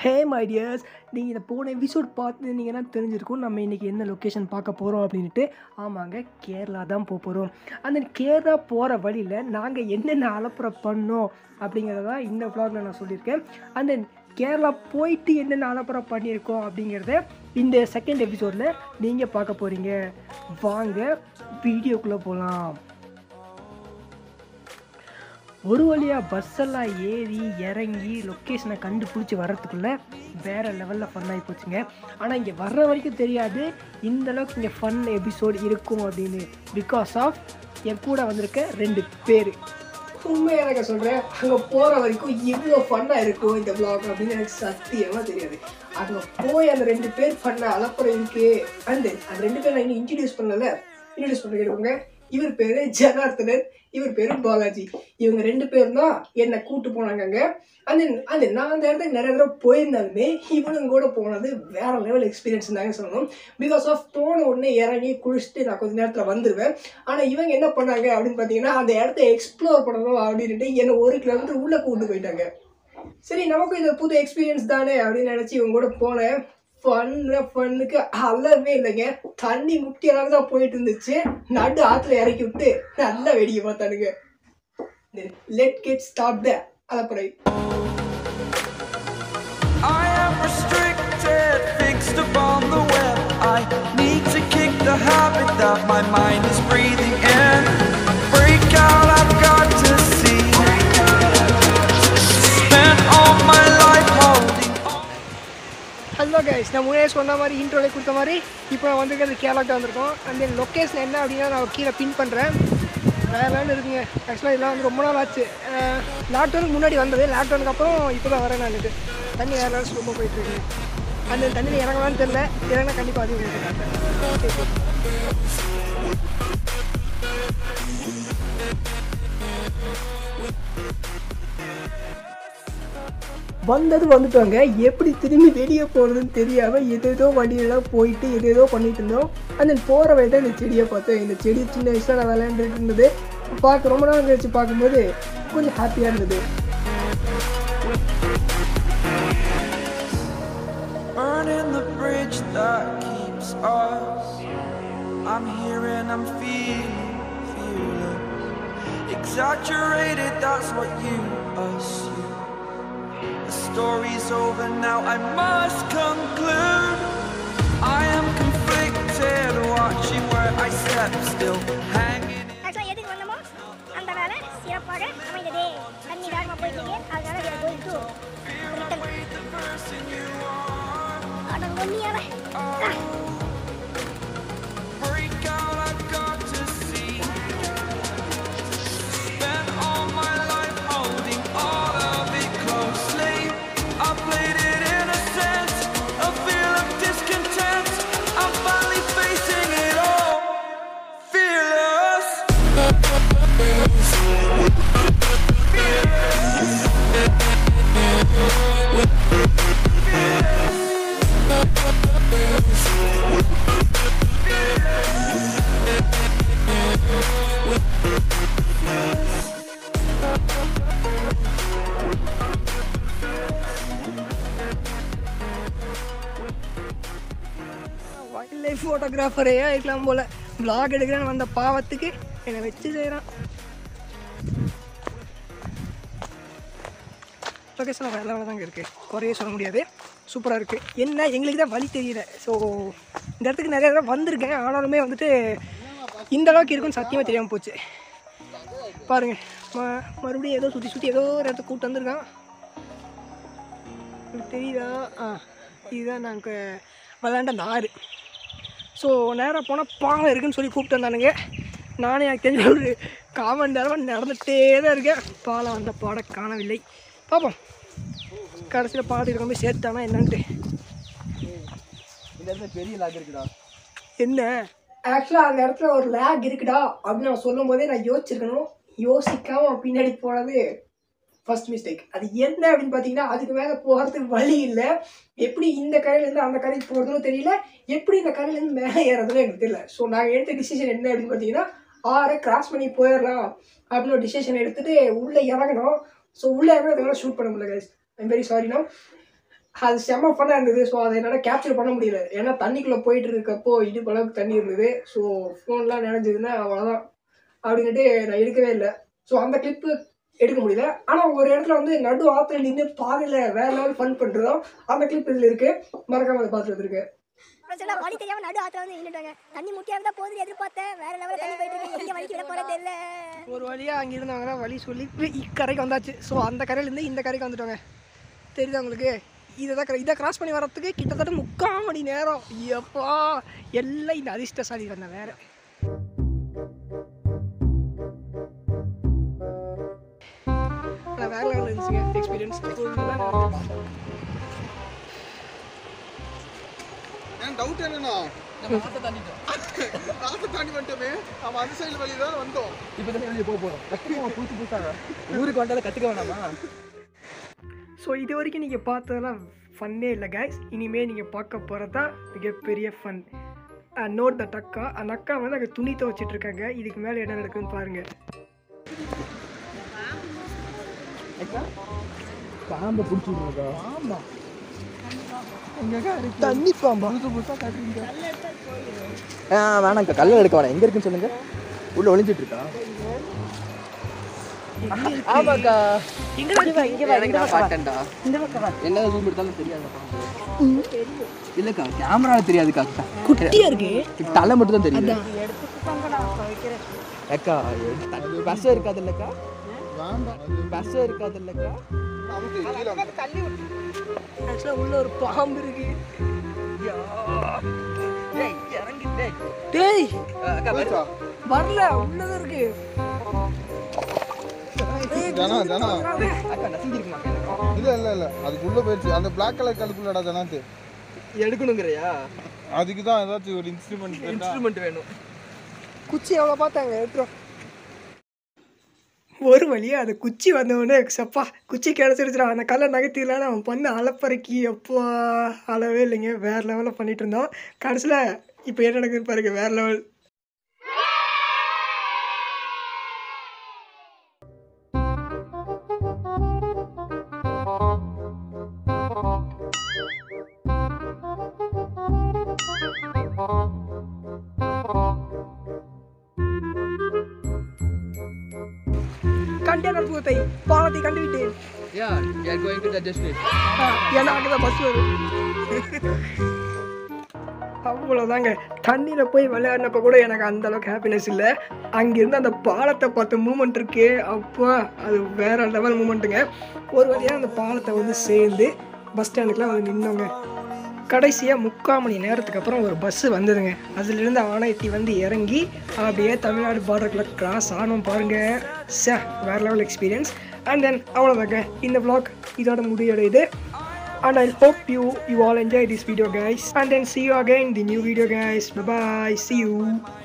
ஹே my dears நீங்கள் இதை போன எபிசோட் பார்த்துருந்தீங்கன்னா தெரிஞ்சிருக்கும் நம்ம இன்றைக்கி என்ன லொக்கேஷன் பார்க்க போகிறோம் அப்படின்ட்டு ஆமாங்க கேரளா தான் போக போகிறோம் அந்த கேரளா போகிற வழியில் நாங்கள் என்னென்ன அலப்புற பண்ணோம் அப்படிங்கிறத இந்த vlogல நான் சொல்லியிருக்கேன் அந்த கேரளா போயிட்டு என்னென்ன அலப்புற பண்ணியிருக்கோம் அப்படிங்கிறத இந்த செகண்ட் எபிசோடில் நீங்கள் பார்க்க போகிறீங்க வாங்க வீடியோக்குள்ளே போகலாம் ஒரு வழியாக பஸ்ஸெல்லாம் ஏறி இறங்கி லொக்கேஷனை கண்டுபிடிச்சி வர்றதுக்குள்ளே வேறு லெவலில் ஃபன் ஆகி போச்சுங்க ஆனால் இங்கே வர்ற வரைக்கும் தெரியாது இந்த அளவுக்கு இங்கே ஃபன் எபிசோட் இருக்கும் அப்படின்னு பிகாஸ் ஆஃப் என் கூட வந்திருக்க ரெண்டு பேர் உண்மையாக எனக்கு சொல்கிறேன் அங்கே போகிற வரைக்கும் இவ்வளோ ஃபன்னாக இருக்கும் இந்த vlog அப்படின்னு எனக்கு சத்தியமாக தெரியாது அங்கே போய் அந்த ரெண்டு பேர் ஃபன்னாக அலப்புறம் இருக்கு அண்டு அந்த ரெண்டு பேர் நான் இன்னும் இன்ட்ரடியூஸ் பண்ணல இன்ட்ரடியூஸ் பண்ண கேட்டுக்கோங்க இவர் பேர் ஜனார்த்தனன் இவர் பேர் பாலாஜி இவங்க ரெண்டு பேரும் தான் என்னை கூட்டு போனாங்க அங்கே அந்த அந்த நான் அந்த இடத்துக்கு நிறைய தடவை போயிருந்தாலுமே இவனுங்க கூட போனது வேற லெவல் எக்ஸ்பீரியன்ஸ் தாங்க சொல்லணும் பிகாஸ் ஆஃப் போன உடனே இறங்கி குளிச்சுட்டு நான் கொஞ்ச நேரத்தில் வந்துடுவேன் ஆனால் இவங்க என்ன பண்ணாங்க அப்படின்னு பார்த்தீங்கன்னா அந்த இடத்த எக்ஸ்ப்ளோர் பண்ணணும் அப்படின்ட்டு என்னை ஒரு கிலோமீட்டர் உள்ளே கூட்டு போயிட்டாங்க சரி நமக்கும் இது புது எக்ஸ்பீரியன்ஸ் தானே அப்படின்னு நினச்சி இவங்க கூட போனேன் ஃபன்னு ஃபன்னுக்கு அளவே இல்லைங்க தண்ணி முட்டி அளவு தான் போயிட்டு இருந்துச்சு நடு ஆற்றுல இறக்கி விட்டு நல்லா வேடிக்கை பார்த்தானுங்க லெட் கெட் ஸ்டார்ட் த அலப்பறை I am restricted, fixed upon the web. I need to kick the habit that my mind is breathing in. Break out, I've got to see. Spent all my life holding on. Hello guys நான் முன்னாடியே சொன்ன மாதிரி இன்ட்ரோலே கொடுத்த மாதிரி இப்போ நான் வந்திருக்கிறது கேரளாக்கு வந்திருக்கோம் அந்த லொக்கேஷன் என்ன அப்படின்னா நான் கீழே பின் பண்ணுறேன் வேறு லெவல் இருக்குங்க ஆக்சுவலாக இதெல்லாம் வந்து ரொம்ப நாள் ஆச்சு லாக்டவுனுக்கு முன்னாடி வந்தது லாக்டவுனுக்கு அப்புறம் இப்போ தான் வரேன் நான் இது தண்ணி வேறு லெவல்ஸ் ரொம்ப போயிட்டுருக்கு அந்த தண்ணியில் இறங்கலாம்னு தெரில இறங்கினா கண்டிப்பாக அது உங்களுக்கு காட்டுறேன் வந்தது வந்துட்டோங்க எப்படி திரும்பி வெளியே போகிறதுன்னு தெரியாமல் எதேதோ வண்டியெல்லாம் போயிட்டு எதேதோ பண்ணிட்டு இருந்தோம் அந்த போகிற வழியில் இந்த செடியை பார்த்தேன் இந்த செடி சின்ன வயசில் நான் விளையாண்டுட்டு இருந்தது பார்க்க ரொம்ப நாள் கழிச்சு பார்க்கும்போது கொஞ்சம் ஹாப்பியாக இருந்தது Burning the bridge that keeps us. I'm here and I'm feeling, feeling exaggerated. That's what you assume. The story's over now. I must conclude. I am conflicted, watching where I step, still hanging. in- ஆக்சுவலாக எதுக்கு வந்தோமோ அந்த வேலை சிறப்பாக அமைந்தது தண்ணி வேகமாக போயிட்டு இருக்கு அதனால we are going to return. The person you are. அட ஒன்னியால Break out, I've got to see. Spent all my life holding all of it closely. I played it innocent, a feel of discontent. I'm finally facing it all. Fearless. Wild life ஃபோட்டோகிராஃபரே இருக்கலாம் போல் vlog எடுக்கிறேன்னு வந்த பாவத்துக்கு என்னை வச்சு செய்கிறான் location வேறு லெவலில் தாங்க இருக்குது குறைய சொல்ல முடியாது சூப்பராக இருக்குது என்ன எங்களுக்கு தான் வழி தெரியல ஸோ இந்த இடத்துக்கு நிறைய தடவை வந்திருக்கேன் ஆனாலுமே வந்துட்டு இந்த அளவுக்கு இருக்குன்னு சத்தியமாக தெரியாமல் போச்சு பாருங்கள் ம மறுபடியும் ஏதோ சுற்றி சுற்றி ஏதோ ஒரு இடத்துக்கு கூப்பிட்டு வந்திருக்கான் உங்களுக்கு தெரியுதா ஆ இதுதான் நாங்கள் விளாண்ட அந்த ஆறு ஸோ நேராக போனால் பாலம் இருக்குன்னு சொல்லி கூப்பிட்டு வந்தானுங்க நானே எனக்கு தெரிஞ்ச ஒரு காமன் நேரம் நடந்துகிட்டே தான் இருக்கேன் பாலம் வந்த பாட காணவில்லை பார்ப்போம் கடைசியில் பாலத்துக்கு கொண்டு போய் சேர்த்தானா என்னன்ட்டு என்ன ஆக்சுவலாக அந்த இடத்துல ஒரு லேக் இருக்குடா அப்படின்னு நான் சொல்லும் போதே நான் யோசிச்சிருக்கணும் யோசிக்காம பின்னாடி போனது ஃபர்ஸ்ட் மிஸ்டேக் அது என்ன அப்படின்னு பார்த்தீங்கன்னா அதுக்கு மேலே போகிறதுக்கு வழி இல்லை எப்படி இந்த கரையிலேருந்து அந்த கரைக்கு போகிறதுன்னு தெரியல எப்படி இந்த கரையிலேருந்து மேலே ஏறதுன்னு எனக்கு தெரியல ஸோ நாங்கள் எடுத்த டிசிஷன் என்ன அப்படின்னு பார்த்தீங்கன்னா ஆறை கிராஸ் பண்ணி போயிடலாம் அப்படின்னு ஒரு டிசிஷன் எடுத்துட்டு உள்ளே இறங்கணும் ஸோ உள்ளே இறங்குறதுனால ஷூட் பண்ண முடியல guys I'm very sorry no அது செம்ம ஃபன்னாக இருந்தது ஸோ அதை என்னால் கேப்சர் பண்ண முடியல ஏன்னா தண்ணிக்குள்ளே போயிட்டு இருக்கப்போ இடுப்பு அளவுக்கு தண்ணி இருந்தது ஸோ ஃபோன்லாம் நினைஞ்சதுன்னா அவ்வளோதான் அப்படின்ட்டு நான் எடுக்கவே இல்லை ஸோ அந்த கிளிப்பு எடுக்க முடியல ஆனால் ஒரு இடத்துல வந்து நடு ஆற்றுல நின்று பாதையில் வேற லெவல் ஃபன் பண்ணுறதோ அந்த கிளிப் இதில் இருக்குது மறக்காம அதை பார்த்துட்டு இருக்கு அப்புறம் சொன்னா வழி தெரியாம நடு ஆத்துல வந்து நின்னுட்டாங்க தண்ணி முக்கியம் தான் போகுது எதிர்பார்த்தேன் வேற லெவலில் தண்ணி போயிட்டு இருக்கு எங்க வழிக்கு விட போறது தெரியல ஒரு வழியாக அங்கே இருந்தவங்க வழி சொல்லி இப்ப இக்கரைக்கு வந்தாச்சு ஸோ அந்த கரையிலேருந்து இந்த கரைக்கு வந்துட்டோங்க தெரியுதா உங்களுக்கு இதை தான் இதை கிராஸ் பண்ணி வரத்துக்கு கிட்டத்தட்ட முக்கால் மணி நேரம் எப்பா எல்லாம் இந்த அதிர்ஷ்டசாலி வந்த வேற ஆனால் வேற லெவலில் இருந்துச்சுங்க எக்ஸ்பீரியன்ஸ் என் டவுட் என்னன்னா ஆத்த தாண்டி வந்துட்டோமே அவன் அந்த சைடு வழி தான் வந்தோம் இப்போ தான் வெளியே போக போகிறோம் புதுசு புதுசாக ஊருக்கு வந்தாலும் கற்றுக்க வேணாமா ஸோ இது வரைக்கும் நீங்கள் பார்த்ததெல்லாம் ஃபன்னே இல்லை கைஸ் இனிமேல் நீங்கள் பார்க்க போகிறது தான் மிகப்பெரிய ஃபன் நோட் தட் அக்கா அந்த அக்கா வந்து அங்கே துணி துவைச்சிட்டு இருக்காங்க இதுக்கு மேலே என்ன நடக்குதுன்னு பாருங்கள் பாம்பை பிடிச்சிருக்கா ஆமா தண்ணி பாம்பா ஆ வேணாங்க்கா கல்ல எடுக்க வேணாம் எங்க இருக்குன்னு சொல்லுங்க உள்ள ஒளிஞ்சிட்டு இருக்கா ஆமாக்கா எங்க எனக்கு நான் பார்த்தேன்டா என்ன ரூம் எடுத்தாலும் தெரியாது இல்லக்கா கேமரா தெரியாதுக்கா குட்டியா இருக்கு தலை மட்டும் தான் தெரியுது அக்கா பஸ் இருக்காது இல்லக்கா பஸ் இருக்காது இல்லக்கா நமக்கு கீழே ஆக்சுவலாக உள்ள ஒரு பாம்பு இருக்கு இறங்கி டேய். டேய் அக்கா போச்சா? வரல உள்ளதான் இருக்கு ஜனா ஜனா அக்கா நசிஞ்சிருக்குமா இல்ல இல்ல இல்ல அதுக்குள்ள போயிடுச்சு அந்த பிளாக் கலர் கழுக்குள்ளடா ஜனாத்து எடுக்கணுங்கிறியா அதுக்கு தான் ஏதாச்சும் ஒரு இன்ஸ்ட்ருமெண்ட் இன்ஸ்ட்ருமெண்ட் வேணும் குச்சி எவ்வளோ பார்த்தாங்க எடுத்துரும் ஒரு வழியா அது குச்சி வந்தவொடனே சப்பா குச்சி கிடச்சிருச்சுடா அந்த கல்லை நகர்த்திடலான்னு அவன் பண்ண அலப்பறைக்கு எப்போ அளவே இல்லைங்க வேற லெவலில் பண்ணிட்டு இருந்தோம் கடைசியில் இப்போ என்ன நடக்குதுன்னு பாருங்க வேற லெவல் கண்டேனர் பூத்தை பாலத்தை கண்டுவிட்டேன் yeah we are going to the destination ah, ஏன்னா அங்கே தான் பஸ் வரும் அவ்வளோதாங்க தண்ணியில் போய் விளையாடினப்ப கூட எனக்கு அந்த அளவுக்கு ஹாப்பினஸ் இல்லை அங்கேருந்து அந்த பாலத்தை பார்த்த மூமெண்ட் இருக்கே அப்போ அது வேற லெவல் மூமெண்ட்டுங்க ஒரு வழியாக அந்த பாலத்தை வந்து சேர்ந்து பஸ் ஸ்டாண்டுக்குலாம் வந்து நின்னோங்க கடைசியாக முக்கால் மணி நேரத்துக்கு அப்புறம் ஒரு பஸ்ஸு வந்ததுங்க அதுலேருந்து ஆணையத்தி வந்து இறங்கி அப்படியே தமிழ்நாடு பார்டருக்குள்ள கிராஸ் ஆனோம் பாருங்க சே வேற லெவல் எக்ஸ்பீரியன்ஸ் அண்ட் தென் அவ்வளோதாங்க இந்த vlog இதோட முடிவடையுது and I hope you you all enjoy this video guys and then see you again in the new video guys bye bye see you